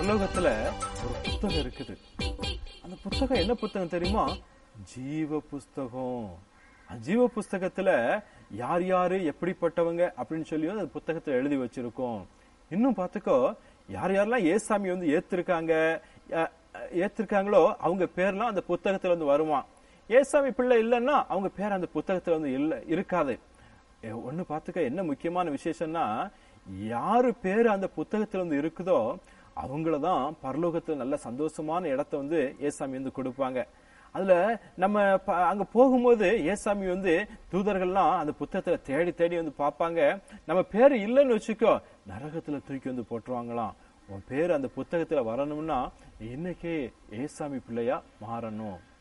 பரலோகத்துல ஒரு புத்தகம் இருக்குது அந்த புத்தகம் என்ன புத்தகம் தெரியுமா ஜீவ புஸ்தகம் அந்த ஜீவ புஸ்தகத்துல யார் யாரு எப்படிப்பட்டவங்க அப்படின்னு சொல்லி அந்த புத்தகத்துல எழுதி வச்சிருக்கோம் இன்னும் பார்த்துக்கோ யார் யாரெல்லாம் ஏசாமி வந்து ஏத்திருக்காங்க அஹ், அஹ், ஏத்திருக்காங்களோ அவங்க பேர்லாம் அந்த புத்தகத்துல வந்து வருவான் ஏசாமி பிள்ளை இல்லைன்னா அவங்க பேர் அந்த புத்தகத்துல வந்து இல்ல இருக்காது எ- ஒண்ணு பார்த்துக்க என்ன முக்கியமான விசேஷம்னா யாரு பேர் அந்த புத்தகத்துல வந்து இருக்குதோ அவங்கள தான் பரலோகத்துல நல்ல சந்தோஷமான இடத்த வந்து ஏசாமி வந்து கொடுப்பாங்க அதுல நம்ம ப- அங்க போகும்போது ஏசாமி வந்து தூதர்கள்லாம் அந்த புத்தகத்துல தேடி தேடி வந்து பார்ப்பாங்க நம்ம பேர் இல்லைன்னு வச்சுக்கோ நரகத்துல தூக்கி வந்து போட்டுருவாங்களாம் உன் பேர் அந்த புத்தகத்துல வரணும்னா இன்னைக்கே ஏசாமி பிள்ளையா மாறணும்